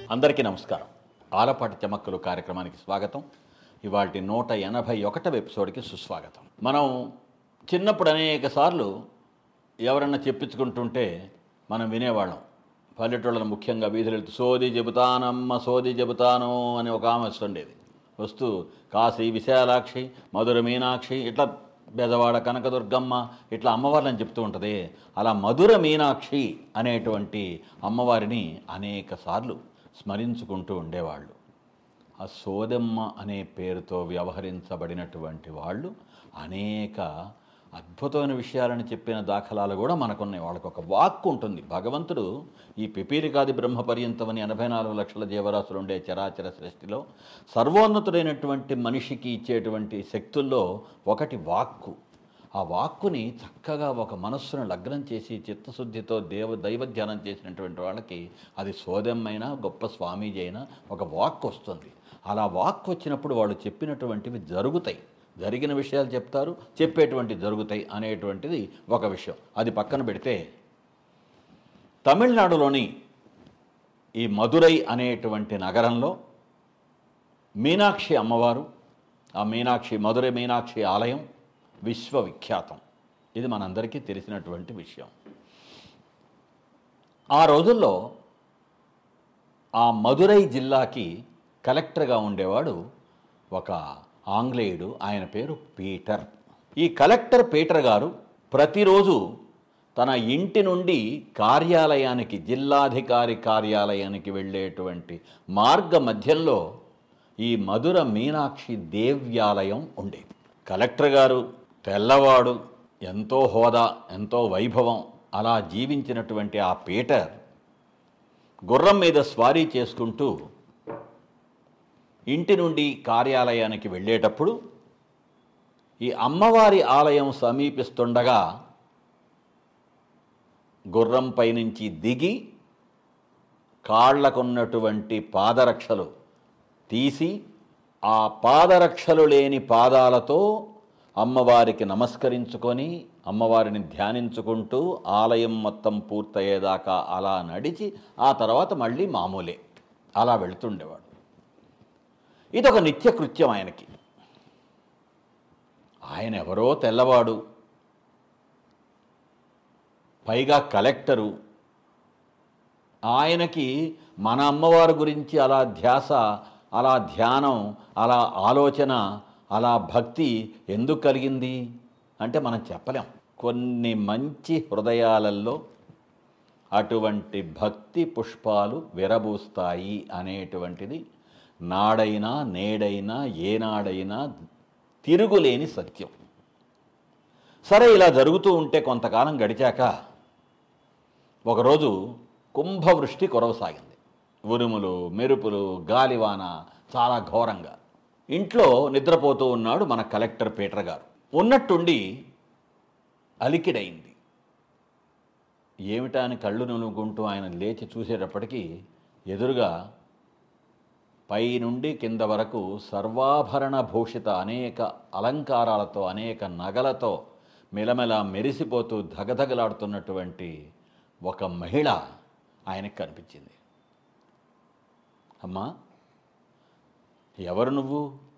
అందరికీ నమస్కారం ఆలపాటి చమక్కులు కార్యక్రమానికి స్వాగతం ఇవాటి నూట ఎనభై ఒకటవ ఎపిసోడ్కి సుస్వాగతం మనం చిన్నప్పుడు అనేక సార్లు ఎవరన్నా చెప్పించుకుంటుంటే మనం వినేవాళ్ళం పల్లెటూళ్ళను ముఖ్యంగా వీధులు వెళ్తూ సోది చెబుతానమ్మ సోది చెబుతాను అని ఒక ఆమె వస్తుండేది వస్తూ కాశీ విశాలాక్షి మధుర మీనాక్షి ఇట్లా బెజవాడ కనకదుర్గమ్మ ఇట్లా అమ్మవార్లని చెప్తూ ఉంటుంది అలా మధుర మీనాక్షి అనేటువంటి అమ్మవారిని అనేక సార్లు స్మరించుకుంటూ ఉండేవాళ్ళు ఆ సోదమ్మ అనే పేరుతో వ్యవహరించబడినటువంటి వాళ్ళు అనేక అద్భుతమైన విషయాలను చెప్పిన దాఖలాలు కూడా మనకున్నాయి వాళ్ళకు ఒక వాక్కు ఉంటుంది భగవంతుడు ఈ పిపీలికాది బ్రహ్మ పర్యంతమని ఎనభై నాలుగు లక్షల జీవరాశులు ఉండే చరాచర సృష్టిలో సర్వోన్నతుడైనటువంటి మనిషికి ఇచ్చేటువంటి శక్తుల్లో ఒకటి వాక్కు ఆ వాక్కుని చక్కగా ఒక మనస్సును లగ్నం చేసి చిత్తశుద్ధితో దేవ దైవ ధ్యానం చేసినటువంటి వాళ్ళకి అది సోదమ్మైనా గొప్ప స్వామీజీ అయినా ఒక వాక్ వస్తుంది అలా వాక్ వచ్చినప్పుడు వాళ్ళు చెప్పినటువంటివి జరుగుతాయి జరిగిన విషయాలు చెప్తారు చెప్పేటువంటి జరుగుతాయి అనేటువంటిది ఒక విషయం అది పక్కన పెడితే తమిళనాడులోని ఈ మదురై అనేటువంటి నగరంలో మీనాక్షి అమ్మవారు ఆ మీనాక్షి మధురై మీనాక్షి ఆలయం విశ్వవిఖ్యాతం ఇది మనందరికీ తెలిసినటువంటి విషయం ఆ రోజుల్లో ఆ మదురై జిల్లాకి కలెక్టర్గా ఉండేవాడు ఒక ఆంగ్లేయుడు ఆయన పేరు పీటర్ ఈ కలెక్టర్ పీటర్ గారు ప్రతిరోజు తన ఇంటి నుండి కార్యాలయానికి జిల్లాధికారి కార్యాలయానికి వెళ్ళేటువంటి మార్గ మధ్యంలో ఈ మధుర మీనాక్షి దేవ్యాలయం ఉండేది కలెక్టర్ గారు తెల్లవాడు ఎంతో హోదా ఎంతో వైభవం అలా జీవించినటువంటి ఆ పీటర్ గుర్రం మీద స్వారీ చేసుకుంటూ ఇంటి నుండి కార్యాలయానికి వెళ్ళేటప్పుడు ఈ అమ్మవారి ఆలయం సమీపిస్తుండగా గుర్రంపై నుంచి దిగి కాళ్లకున్నటువంటి పాదరక్షలు తీసి ఆ పాదరక్షలు లేని పాదాలతో అమ్మవారికి నమస్కరించుకొని అమ్మవారిని ధ్యానించుకుంటూ ఆలయం మొత్తం పూర్తయ్యేదాకా అలా నడిచి ఆ తర్వాత మళ్ళీ మామూలే అలా వెళుతుండేవాడు ఇదొక నిత్యకృత్యం ఆయనకి ఆయన ఎవరో తెల్లవాడు పైగా కలెక్టరు ఆయనకి మన అమ్మవారి గురించి అలా ధ్యాస అలా ధ్యానం అలా ఆలోచన అలా భక్తి ఎందుకు కలిగింది అంటే మనం చెప్పలేం కొన్ని మంచి హృదయాలలో అటువంటి భక్తి పుష్పాలు విరబూస్తాయి అనేటువంటిది నాడైనా నేడైనా ఏనాడైనా తిరుగులేని సత్యం సరే ఇలా జరుగుతూ ఉంటే కొంతకాలం గడిచాక ఒకరోజు కుంభవృష్టి కురవసాగింది ఉరుములు మెరుపులు గాలివాన చాలా ఘోరంగా ఇంట్లో నిద్రపోతూ ఉన్నాడు మన కలెక్టర్ పీటర్ గారు ఉన్నట్టుండి అలికిడైంది ఏమిటా అని కళ్ళు నునుగుంటూ ఆయన లేచి చూసేటప్పటికీ ఎదురుగా పై నుండి కింద వరకు సర్వాభరణ భూషిత అనేక అలంకారాలతో అనేక నగలతో మెలమెల మెరిసిపోతూ ధగధగలాడుతున్నటువంటి ఒక మహిళ ఆయనకు కనిపించింది అమ్మా ఎవరు నువ్వు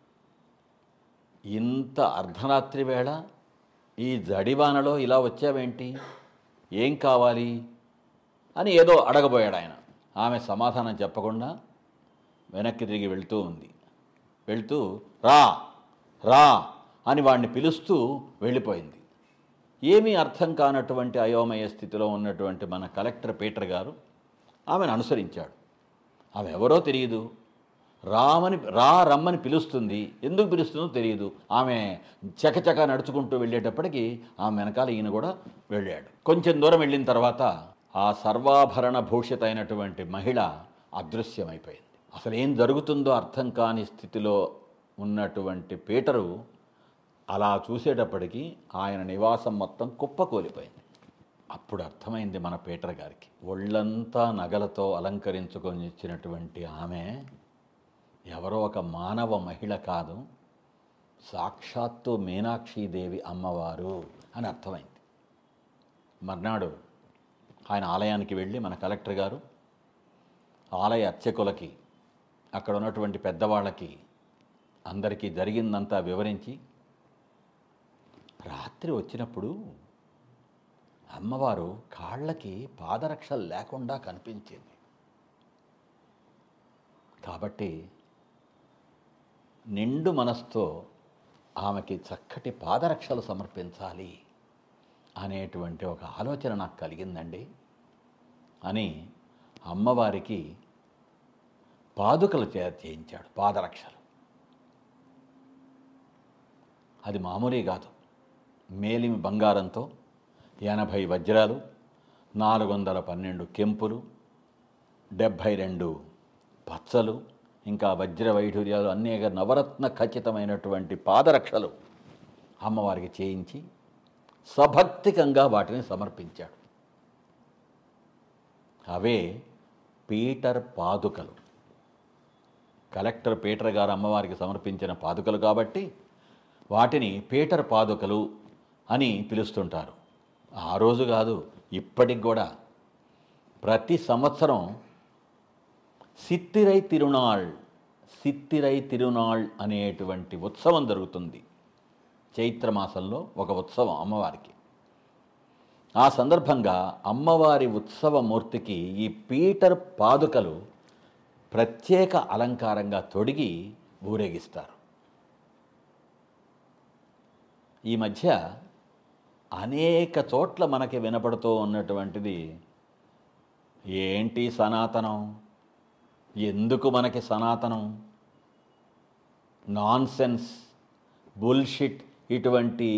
ఇంత అర్ధరాత్రి వేళ ఈ జడివానలో ఇలా వచ్చావేంటి ఏం కావాలి అని ఏదో అడగబోయాడు ఆయన ఆమె సమాధానం చెప్పకుండా వెనక్కి తిరిగి వెళ్తూ ఉంది వెళ్తూ రా రా అని వాడిని పిలుస్తూ వెళ్ళిపోయింది ఏమీ అర్థం కానటువంటి అయోమయ స్థితిలో ఉన్నటువంటి మన కలెక్టర్ పీటర్ గారు ఆమెను అనుసరించాడు ఆమె ఎవరో తెలియదు రామని రా రమ్మని పిలుస్తుంది ఎందుకు పిలుస్తుందో తెలియదు ఆమె చకచక నడుచుకుంటూ వెళ్ళేటప్పటికి ఆమె వెనకాల ఈయన కూడా వెళ్ళాడు కొంచెం దూరం వెళ్ళిన తర్వాత ఆ సర్వాభరణ భూషిత అయినటువంటి మహిళ అదృశ్యమైపోయింది అసలు ఏం జరుగుతుందో అర్థం కాని స్థితిలో ఉన్నటువంటి పీటరు అలా చూసేటప్పటికి ఆయన నివాసం మొత్తం కుప్పకూలిపోయింది అప్పుడు అర్థమైంది మన పీటర్ గారికి ఒళ్ళంతా నగలతో అలంకరించుకొని ఇచ్చినటువంటి ఆమె ఎవరో ఒక మానవ మహిళ కాదు సాక్షాత్తు మీనాక్షీదేవి అమ్మవారు అని అర్థమైంది మర్నాడు ఆయన ఆలయానికి వెళ్ళి మన కలెక్టర్ గారు ఆలయ అర్చకులకి అక్కడ ఉన్నటువంటి పెద్దవాళ్ళకి అందరికీ జరిగిందంతా వివరించి రాత్రి వచ్చినప్పుడు అమ్మవారు కాళ్ళకి పాదరక్షలు లేకుండా కనిపించింది కాబట్టి నిండు మనస్తో ఆమెకి చక్కటి పాదరక్షలు సమర్పించాలి అనేటువంటి ఒక ఆలోచన నాకు కలిగిందండి అని అమ్మవారికి పాదుకలు తయారు చేయించాడు పాదరక్షలు అది మామూలే కాదు మేలిమి బంగారంతో ఎనభై వజ్రాలు నాలుగు వందల పన్నెండు కెంపులు డెబ్భై రెండు పచ్చలు ఇంకా వజ్ర వైఢూర్యాలు అనేక నవరత్న ఖచ్చితమైనటువంటి పాదరక్షలు అమ్మవారికి చేయించి సభక్తికంగా వాటిని సమర్పించాడు అవే పీటర్ పాదుకలు కలెక్టర్ పీటర్ గారు అమ్మవారికి సమర్పించిన పాదుకలు కాబట్టి వాటిని పీటర్ పాదుకలు అని పిలుస్తుంటారు ఆ రోజు కాదు ఇప్పటికి కూడా ప్రతి సంవత్సరం సిత్తిరై తిరునాళ్ సిత్తిరై తిరునాళ్ అనేటువంటి ఉత్సవం జరుగుతుంది చైత్రమాసంలో ఒక ఉత్సవం అమ్మవారికి ఆ సందర్భంగా అమ్మవారి ఉత్సవమూర్తికి ఈ పీటర్ పాదుకలు ప్రత్యేక అలంకారంగా తొడిగి ఊరేగిస్తారు ఈ మధ్య అనేక చోట్ల మనకి వినపడుతూ ఉన్నటువంటిది ఏంటి సనాతనం ఎందుకు మనకి సనాతనం నాన్సెన్స్ బుల్షిట్ ఇటువంటి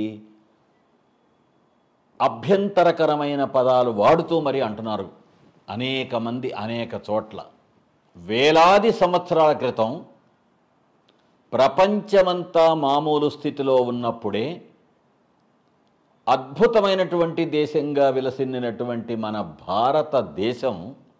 అభ్యంతరకరమైన పదాలు వాడుతూ మరి అంటున్నారు అనేక మంది అనేక చోట్ల వేలాది సంవత్సరాల క్రితం ప్రపంచమంతా మామూలు స్థితిలో ఉన్నప్పుడే అద్భుతమైనటువంటి దేశంగా విలసిల్లినటువంటి మన భారతదేశం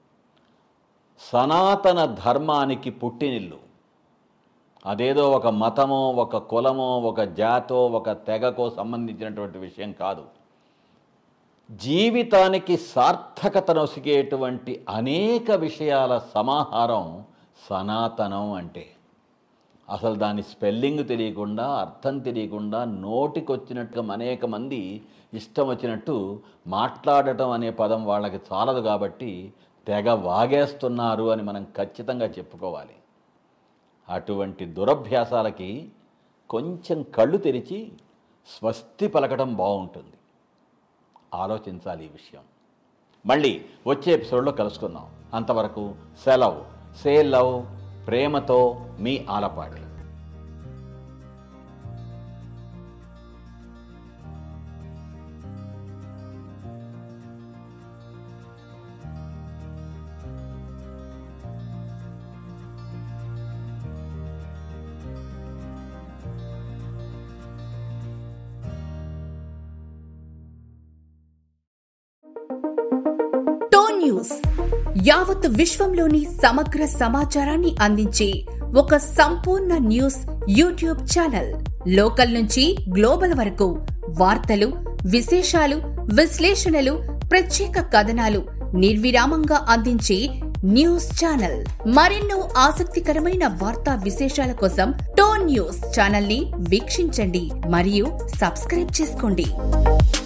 సనాతన ధర్మానికి పుట్టినిల్లు అదేదో ఒక మతమో ఒక కులమో ఒక జాతో ఒక తెగకో సంబంధించినటువంటి విషయం కాదు జీవితానికి సార్థకతనొసిగేటువంటి అనేక విషయాల సమాహారం సనాతనం అంటే అసలు దాని స్పెల్లింగ్ తెలియకుండా అర్థం తెలియకుండా నోటికొచ్చినట్టుగా అనేక మంది ఇష్టం వచ్చినట్టు మాట్లాడటం అనే పదం వాళ్ళకి చాలదు కాబట్టి తెగ వాగేస్తున్నారు అని మనం ఖచ్చితంగా చెప్పుకోవాలి అటువంటి దురభ్యాసాలకి కొంచెం కళ్ళు తెరిచి స్వస్తి పలకడం బాగుంటుంది ఆలోచించాలి ఈ విషయం మళ్ళీ వచ్చే ఎపిసోడ్లో కలుసుకుందాం అంతవరకు సెలవ్ సే లవ్ ప్రేమతో మీ ఆలపాటి టోన్ న్యూస్ యావత్ విశ్వంలోని సమగ్ర సమాచారాన్ని అందించే ఒక సంపూర్ణ న్యూస్ యూట్యూబ్ ఛానల్ లోకల్ నుంచి గ్లోబల్ వరకు వార్తలు విశేషాలు విశ్లేషణలు ప్రత్యేక కథనాలు నిర్విరామంగా అందించే న్యూస్ ఛానల్ మరెన్నో ఆసక్తికరమైన వార్తా విశేషాల కోసం టోన్ న్యూస్ ఛానల్ ని వీక్షించండి మరియు సబ్స్క్రైబ్ చేసుకోండి